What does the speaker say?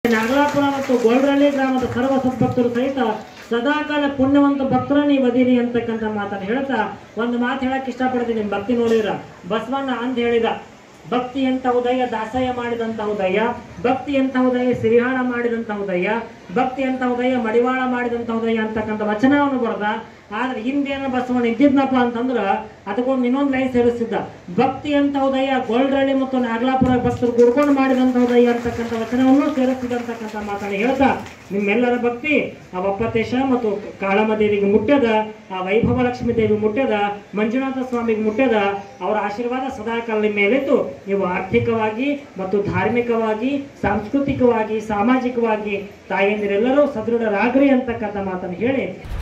ನಾಗಲಾಪುರ ಮತ್ತು ಗೋಲ್ರಳ್ಳಿ ಗ್ರಾಮದ ಸರ್ವ ಸದ್ಭಕ್ತರು ಸಹಿತ ಸದಾಕಾಲ ಪುಣ್ಯವಂತ ಭಕ್ತರ ನೀವು ಅದಿರಿ ಅಂತಕ್ಕಂಥ ಮಾತನ್ನು ಹೇಳ್ತಾ ಒಂದು ಮಾತು ಹೇಳಕ್ ಇಷ್ಟಪಡ್ತೀನಿ ಭಕ್ತಿ ನೋಡಿದ್ರ ಬಸವಣ್ಣ ಅಂತ ಹೇಳಿದ ಭಕ್ತಿ ಎಂತ ಉದಯ ದಾಸಯ ಮಾಡಿದಂತ ಉದಯ ಭಕ್ತಿ ಎಂತ ಉದಯ ಸಿರಿಹಾಳ ಮಾಡಿದಂತ ಉದಯ ಭಕ್ತಿ ಎಂತ ಉದಯ ಮಡಿವಾಳ ಮಾಡಿದಂತ ಉದಯ ಅಂತಕ್ಕಂಥ ವಚನವನ್ನು ಬರೆದ ಆದ್ರೆ ಹಿಂದೇನ ಬಸವಣ್ಣ ಇದ್ದಿದ್ನಪ್ಪ ಅಂತಂದ್ರ ಅದಕ್ಕೊಂದು ಇನ್ನೊಂದು ಲೈನ್ ಸೇರಿಸ್ತಿದ್ದ ಭಕ್ತಿ ಅಂತ ಉದಯ ಗೋಲ್ರಳ್ಳಿ ಮತ್ತು ನಾಗಲಾಪುರ ಭಕ್ತರು ಗುಡ್ಕೊಂಡು ಮಾಡಿದಂತ ಉದಯ ಅಂತಕ್ಕಂಥ ವಚನವನ್ನು ಸೇರಿಸ್ತಿದ್ದ ಅಂತಕ್ಕಂಥ ಮಾತನ್ನು ಹೇಳ್ತಾ ನಿಮ್ಮೆಲ್ಲರ ಭಕ್ತಿ ಆ ಒಪ್ಪತೇಶ ಮತ್ತು ಕಾಳಮ್ಮ ದೇವಿಗೆ ಮುಟ್ಟ್ಯದ ಆ ವೈಭವ ಲಕ್ಷ್ಮೀ ದೇವಿ ಮುಟ್ಟ್ಯದ ಮಂಜುನಾಥ ಸ್ವಾಮಿಗೆ ಮುಟ್ಟ್ಯದ ಅವರ ಆಶೀರ್ವಾದ ಸದಾಕಾಲ ನಿಮ್ಮ ಮೇಲಿದ್ದು ನೀವು ಆರ್ಥಿಕವಾಗಿ ಮತ್ತು ಧಾರ್ಮಿಕವಾಗಿ ಸಾಂಸ್ಕೃತಿಕವಾಗಿ ಸಾಮಾಜಿಕವಾಗಿ ತಾಯಂದಿರೆಲ್ಲರೂ ಸದೃಢರಾಗ್ರಿ ಅಂತಕ್ಕಂಥ ಮಾತನ್ನು ಹೇಳಿ